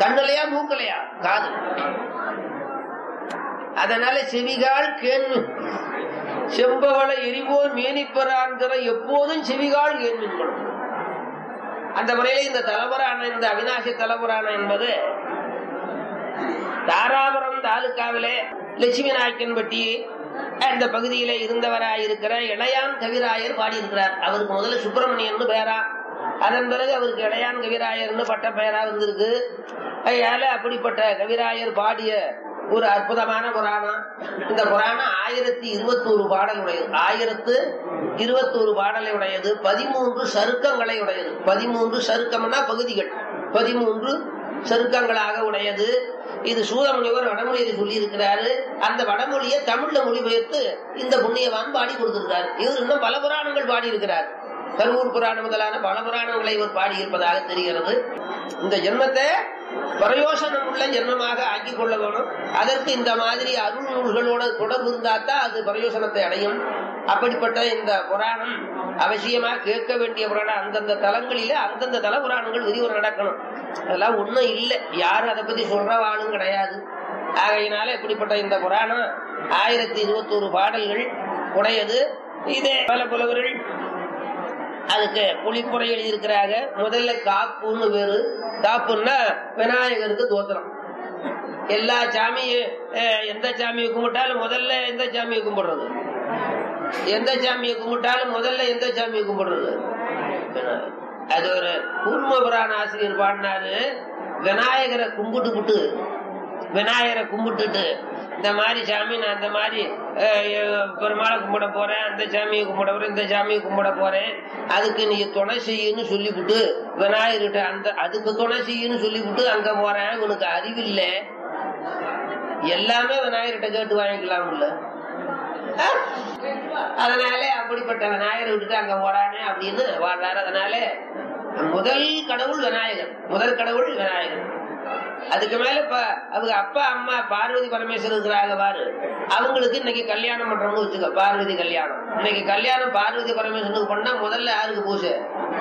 கண்ணுலையா மூக்கலையா காது அதனால செவிகால் கேள்வி செம்பவள எரிவோர் மேனிப்பரான்கிற எப்போதும் செவிகால் கேள்விங்களும் அந்த முறையில இந்த தலபுராணம் இந்த அவிநாசி தலபுராணம் என்பது தாராபுரம் தாலுக்காவிலே லட்சுமி நாயக்கன்பட்டி அந்த பகுதியில இருந்தவராயிருக்கிற இளையான் கவிராயர் பாடியிருக்கிறார் அவருக்கு முதல்ல சுப்பிரமணியன் பெயரா அதன் பிறகு அவருக்கு இளையான் கவிராயர்னு பட்ட பெயரா வந்திருக்கு அதனால அப்படிப்பட்ட கவிராயர் பாடிய ஒரு அற்புதமான புராணம் இந்த புராணம் ஆயிரத்தி இருபத்தோரு பாடல் உடையது ஆயிரத்து இருபத்தோரு பாடலை உடையது பதிமூன்று சருக்கங்களை உடையது பதிமூன்று சருக்கம்னா பகுதிகள் பதிமூன்று சருக்கங்களாக உடையது இது சூதமுனிவர் வடமொழியை சொல்லி இருக்கிறாரு அந்த வடமொழியை தமிழ்ல மொழிபெயர்த்து இந்த புண்ணியவான் பாடி கொடுத்திருக்காரு இவர் இன்னும் பல புராணங்கள் பாடி இருக்கிறார் கருவூர் புராணம் முதலான பல புராணங்களை இவர் பாடியிருப்பதாக தெரிகிறது இந்த ஜென்மத்தை பிரயோசனம் உள்ள ஜென்மமாக ஆக்கிக் கொள்ள வேணும் அதற்கு இந்த மாதிரி அருள் நூல்களோட தொடர்பு இருந்தாத்தான் அது பிரயோசனத்தை அடையும் அப்படிப்பட்ட இந்த புராணம் அவசியமா கேட்க வேண்டிய புராணம் அந்தந்த தலங்களில அந்தந்த தல புராணங்கள் விரிவுரை நடக்கணும் அதெல்லாம் ஒண்ணும் இல்லை யாரும் அதை பத்தி சொல்றவாளும் கிடையாது ஆகையினால இப்படிப்பட்ட இந்த புராணம் ஆயிரத்தி இருபத்தோரு பாடல்கள் உடையது இதே பல புலவர்கள் அதுக்கு புளிப்புரை எழுதியிருக்கிறாங்க முதல்ல காப்புன்னு பேரு காப்புன்னா விநாயகருக்கு தோத்திரம் எல்லா சாமியும் அஹ், எந்த சாமியை கும்பிட்டாலும் முதல்ல எந்த சாமியை கும்பிடுறது எந்த சாமியை கும்பிட்டாலும் முதல்ல எந்த சாமியை கும்பிடுறது விநாயகர். அது ஒரு கூர்ம புராண ஆசிரியர் பாடினாரு விநாயகரை கும்பிட்டு விட்டு விநாயகரை கும்பிட்டுட்டு இந்த மாதிரி சாமி நான் இந்த மாதிரி அஹ், அஹ், பெருமாளை கும்பிட போறேன் அந்த சாமியை கும்பிட போறேன் இந்த சாமியை கும்பிட போறேன் அதுக்கு நீ துணை செய்யுன்னு சொல்லிவிட்டு விநாயகர்கிட்ட அந்த அதுக்கு துணை செய்யுன்னு சொல்லிவிட்டு அங்க போறேன் உனக்கு அறிவில்லை எல்லாமே விநாயகர்கிட்ட கேட்டு வாங்கிக்கலாம்ல அஹ்? அதனால அப்படிப்பட்ட விநாயகரை விட்டுட்டு அங்க போறானே அப்படின்னு வாழ்றாரு அதனால முதல் கடவுள் விநாயகர் முதல் கடவுள் விநாயகர் அதுக்கு மேல இப்ப அவங்க அப்பா அம்மா பார்வதி பரமேஸ்வரர் இருக்கிறாங்க பாரு அவங்களுக்கு இன்னைக்கு கல்யாணம் பண்றவங்க வச்சுக்க பார்வதி கல்யாணம் இன்னைக்கு கல்யாணம் பார்வதி பரமேஸ்வரனுக்கு பண்ணா முதல்ல யாருக்கு பூஜை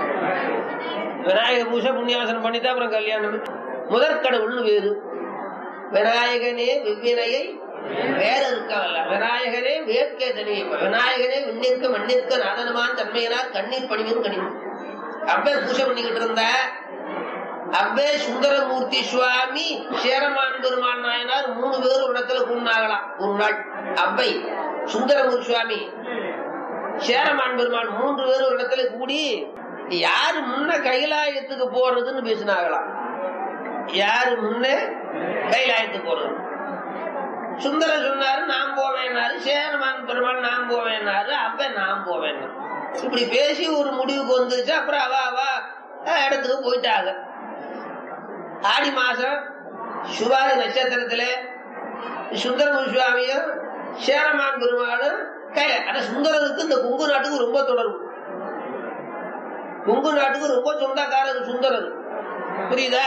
விநாயகர் பூஜை புண்ணியாசனம் பண்ணித்தான் அப்புறம் கல்யாணம் முதற் கடவுள்னு வேறு விநாயகனே வெவ்வினையை வேற இருக்கவல்ல விநாயகனே வேட்கை தனியும் விநாயகனே விண்ணிற்கு மண்ணிற்கு நாதனமான் தன்மையினார் கண்ணீர் பணிவும் கணிவு அப்பே பூஜை பண்ணிக்கிட்டு இருந்த அப்பே சுந்தரமூர்த்தி சுவாமி சேரமான் பெருமான் நாயனார் மூணு பேர் ஒரு இடத்துல கூண்டாகலாம் ஒரு நாள் அப்பை சுந்தரமூர்த்தி சுவாமி சேரமான் பெருமான் மூன்று பேர் ஒரு இடத்துல கூடி யாரு முன்ன கைலாயத்துக்கு போறதுன்னு பேசினாங்களாம் யாரு முன்ன கைலாயத்துக்கு போறது சுந்தரர் சொன்னாரு நான் போவேன்னாரு சேரமான் பெருமாள் நான் போவேன்னாரு அப்ப நான் போவேன் இப்படி பேசி ஒரு முடிவுக்கு வந்துச்சு அப்புறம் அவ அவ அஹ், இடத்துக்கு போயிட்டாங்க ஆடி மாசம் சுபாதி நட்சத்திரத்துல சுந்தரமூர் சுவாமியும் சேரமான் பெருமாளும் கையில ஆனா சுந்தரருக்கு இந்த கொங்கு நாட்டுக்கு ரொம்ப தொடர்பு கொங்கு நாட்டுக்கு ரொம்ப சொந்தக்காரர் சுந்தரர் புரியுதா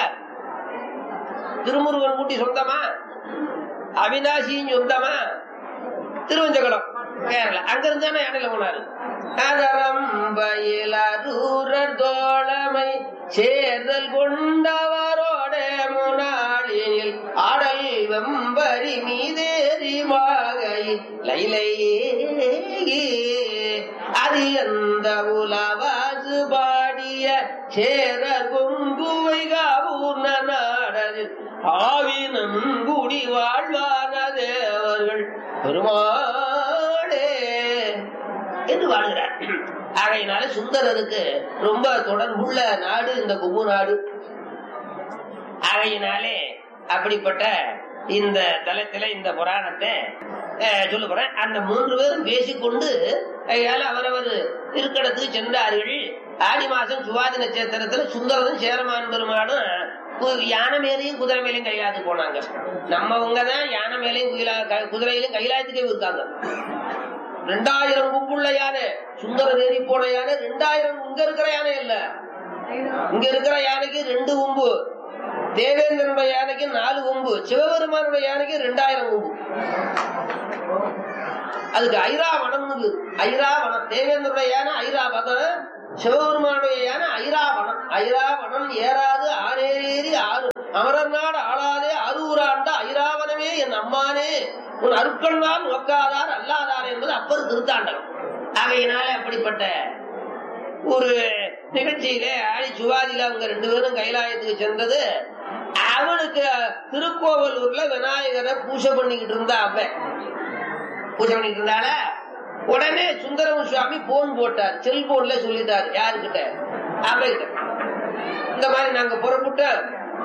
திருமுருகன் கூட்டி சொந்தமா அவினாசியும் சொந்தமா திருவஞ்சகுளம் கேரளா அங்க இருந்தானே இடையில போனாரு நகரம் பயிலூரர் தோழமை சேர்தல் கொண்டவரோட முனாளினில் ஆடல் வெம்பரி மீதேறி மாகையில் லைலையே அது அந்த உலவாசு பாடிய சேர கொங்குவை காவூர்ண நாடரில் ஆவினம் குடி வாழ்வான தேவர்கள் பெருமாளே என்று வாழ்கிறார் ஆகையினால சுந்தரருக்கு ரொம்ப தொடர்புள்ள நாடு இந்த கொங்கு நாடு ஆகையினாலே அப்படிப்பட்ட இந்த தலத்தில இந்த புராணத்தை அஹ், சொல்ல போறேன் அந்த மூன்று பேரும் பேசிக்கொண்டு அதனால அவரவர் இருக்கடத்துக்கு சென்றார்கள் ஆடி மாசம் சுவாதி நட்சத்திரத்துல சுந்தரனும் சேரமான் பெருமானும் கு- யானை மேலையும் குதிரை மேலையும் கைலாயத்து போனாங்க நம்மவங்க தான் யானை மேலையும் குயிலா- க- குதிரையிலையும் கைலாயத்துக்கே இருக்காங்க ரெண்டாயிரம் கும்புள்ள யானை சுந்தரர் ஏறி போன யானை ரெண்டாயிரம் இங்க இருக்கிற யானை இல்ல இங்க இருக்கிற யானைக்கு ரெண்டு கொம்பு தேவேந்திரனுடைய யானைக்கு நாலு கொம்பு சிவபெருமானுடைய யானைக்கு ரெண்டாயிரம் கொம்பு அதுக்கு ஐராவனம் ஐராவனம் தேவேந்திரனுடைய யானை ஐராவதம் சிவபெருமானுடைய யானை ஐராவனம் ஐராவனம் ஏறாது ஆறேறி ஆறு அமரர் நாடு ஆளாதே அரூராண்ட ஐராவனமே என் அம்மானே உன் அருட்கண்ணால் நோக்காதார் அல்லாதார் என்பது அப்பர் திருத்தாண்டகம் ஆகையினால அப்படிப்பட்ட ஒரு நிகழ்ச்சியிலே ஆடி சுவாதியில அவங்க ரெண்டு பேரும் கைலாயத்துக்கு சென்றது அவனுக்கு திருக்கோவலூர்ல விநாயகரை பூஜை பண்ணிக்கிட்டு இருந்தா அவன் பூஜை பண்ணிட்டு இருந்தால உடனே சுந்தரம் சுவாமி போன் போட்டார் செல்போன்ல சொல்லிட்டார் யாருக்கிட்ட அவகிட்ட இந்த மாதிரி நாங்க புறப்பட்டோம்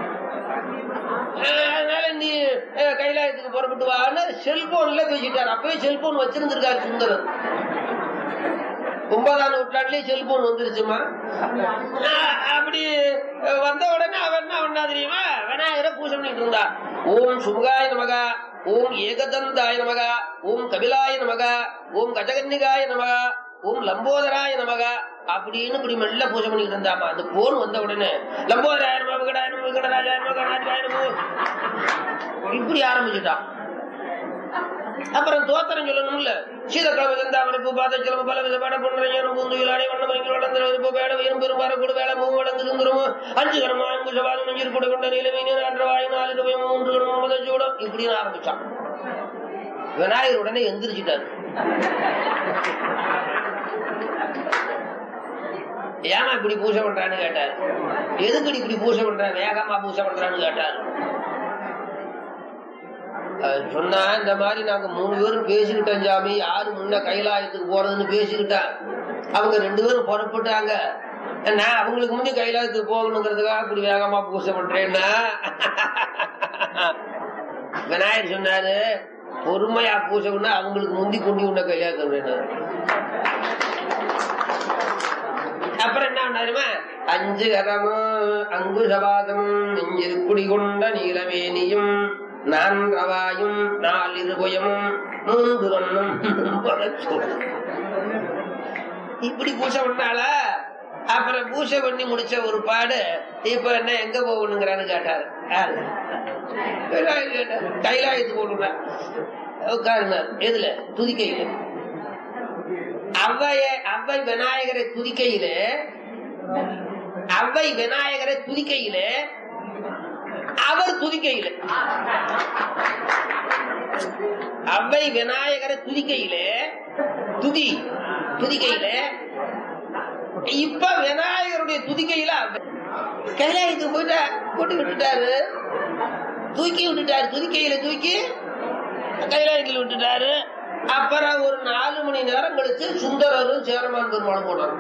அஹ் அதனால நீ அஹ், கைலாயத்துக்கு புறப்பட்டு வான்னு செல்போன்ல பேசிட்டார் அப்பவே செல்போன் வச்சிருந்திருக்காரு சுந்தரம் ஒன்பதாம் நூற்றாண்டுலயே செல்போன் வந்துருச்சுமா அஹ், அப்படி அஹ், வந்த உடனே அவன் என்ன பண்ணா தெரியுமா விநாயகரை பூஜை பண்ணிட்டு இருந்தா ஓம் சுமுகாய நமகா ஓம் ஏகதந்தாய நமகா ஓம் கபிலாய நமகா ஓம் கஜகன்னிகாய நமகா ஓம் லம்போதராய நமகா அப்படின்னு இப்படி மெல்ல பூஜை பண்ணிட்டு இருந்தாமா அந்த போன் வந்த உடனே லம்போதராய நம விகடாய நம விகடராஜாய நம கணாதிராய நம இப்படி ஆரம்பிச்சுட்டான் அப்புறம் தோத்திரம் சொல்லணும்ல சீதக்கிழமை தந்தாமரை பூ பாத சிலம்பு பல வித பாட பொன்றையனும் பூந்து விளாடை வண்ண மணிக்கு வளர்ந்து பூ பேட உயரும் பெரும் வரக்கூட வேலை மூ வளர்ந்து இருந்துருமோ அஞ்சு கரமா அங்கு சவாதம் நெஞ்சில் கூட கொண்ட நிலைமை அன்ற வாய் நாலு கவை மூன்று கணம் முதல் சூடம் இப்படின்னு ஆரம்பிச்சான் விநாயகர் உடனே எந்திரிச்சிட்டாரு ஏமா இப்படி பூஜை பண்றான்னு கேட்டார் எதுக்கடி இப்படி பூஜை பண்றான் வேகமா பூஜை பண்றான்னு கேட்டார் அவர் சொன்னா இந்த மாதிரி நாங்க மூணு பேரும் பேசிக்கிட்டோம் சாமி யாரு முன்ன கைலாயத்துக்கு போறதுன்னு பேசிக்கிட்டான் அவங்க ரெண்டு பேரும் புறப்பட்டாங்க நான் அவங்களுக்கு முன்னே கைலாயத்துக்கு போகணுங்கிறதுக்காக இப்படி வேகமா பூஜை பண்றேன்னா விநாயகர் சொன்னாரு பொறுமையா பூஜை பண்ணா அவங்களுக்கு முந்தி கொண்டி உன்ன கைலாயத்துக்கு அப்புறம் என்ன பண்ணாருமா அஞ்சு கரமும் அங்குசபாதம் நெஞ்சில் குடிகொண்ட நீலவேணியும் நான்கவாயும் நாலிருபயமும் மூன்று வண்ணம் இப்படி பூஜை பண்ணால அப்புறம் பூஜை பண்ணி முடிச்ச ஒரு பாடு இப்ப என்ன எங்க போகணுங்கிறான்னு கேட்டாரு யாரு? கைலாயம் கேட்டாரு. கைலாயத்துக்கு போகணுங்க உட்காருனார் எதுல துதிக்கையில அவ்வைய அவ்வை விநாயகரை துதிக்கையிலே அவ்வை விநாயகரை துதிக்கையிலே அவர் துதிக்கையிலே அவ்வை விநாயகரை துதிக்கையிலே துதி துதிக்கையிலே இப்ப விநாயகருடைய துதிக்கையில அவ்வை. கைலாயத்துக்கு போயிட்டா போட்டு விட்டுட்டாரு தூக்கி விட்டுட்டாரு துதிக்கையில தூக்கி கைலாயத்தில் விட்டுட்டாரு அப்புறம் ஒரு நாலு மணி நேரம் கழிச்சு சுந்தரரும் சேரமான் பெருமாளும் போனாங்க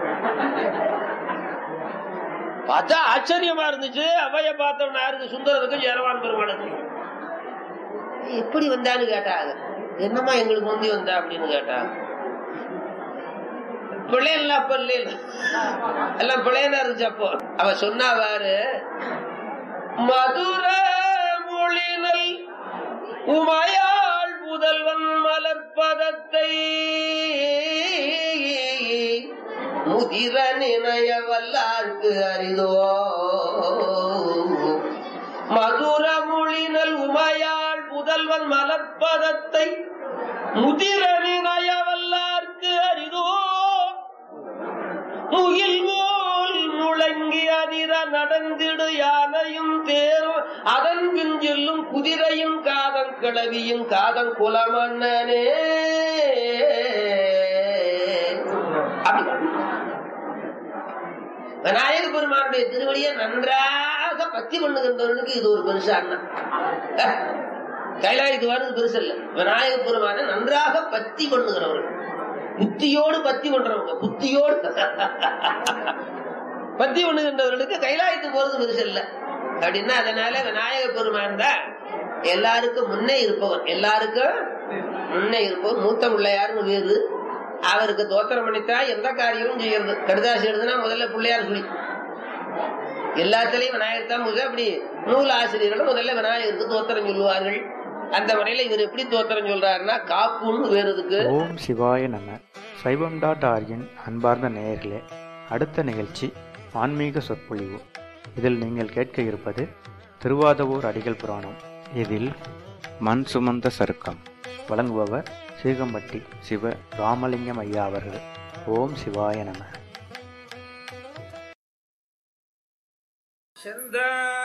பார்த்தா ஆச்சரியமா இருந்துச்சு அவைய பார்த்தோம்னா யாருக்கு சுந்தரருக்கும் சேரமான் பெருமாளுக்கு எப்படி வந்தான்னு கேட்டாங்க என்னம்மா எங்களுக்கு முந்தி வந்தா அப்படின்னு கேட்டாங்க பிள்ளைல அப்ப இல்ல எல்லாம் பிள்ளைனா இருந்துச்சு அப்போ அவ சொன்னாவாரு மதுர மொழினல் உமையாள் புதல்வன் மலர்பதத்தை முதிர நினைய வல்லார்க்கு அரிதோ மதுர மொழினல் உமையாள் புதல்வன் மலர்பதத்தை முதிர நினைய வல்லார்க்கு அரிதோ முகில் போல் முழங்கி அதிர நடந்திடு யானையும் தேரும் அதன் பின் செல்லும் குதிரையும் காதம் கிளவியும் காதம் குலமன்னனே அப்படி விநாயக பெருமானுடைய திருவடியை நன்றாக பத்தி பண்ணுகின்றவனுக்கு இது ஒரு பெருசா அண்ணன் கைலாயத்துக்கு வர்றது பெருசு இல்ல விநாயக பெருமானை நன்றாக பத்தி பண்ணுகிறவர்கள் புத்தியோடு பத்தி பண்றவங்க புத்தியோடு பத்தி பண்ணுகின்றவர்களுக்கு கைலாயத்துக்கு போறது பெருசு இல்ல அப்படின்னா அதனால விநாயக பெருமான் தான் எல்லாருக்கும் முன்னே இருப்பவர் எல்லாருக்கும் முன்னே இருப்பவர் மூத்த பிள்ளையாருன்னு வேறு அவருக்கு தோத்திரம் பண்ணித்தான் எந்த காரியமும் செய்யறது கடுதாசி எழுதுனா முதல்ல பிள்ளையார் சொல்லி எல்லாத்திலையும் விநாயகர் தான் பூஜை அப்படி நூல் ஆசிரியர்களும் முதல்ல விநாயகருக்கு தோத்திரம் சொல்லுவார்கள் அந்த முறையில இவர் எப்படி தோத்திரம் சொல்றாருன்னா காப்புன்னு வேறு இதுக்கு ஓம் சிவாய நம சைவம் டாட் ஆர்கின் அன்பார்ந்த நேயர்களே அடுத்த நிகழ்ச்சி ஆன்மீக சொற்பொழிவு இதில் நீங்கள் கேட்க இருப்பது திருவாதவூர் அடிகள் புராணம் இதில் மண் சுமந்த சருக்கம் வழங்குபவர் சீகம்பட்டி சிவ ராமலிங்கம் ஐயா அவர்கள் ஓம் சிவாய நம செந்தாமரை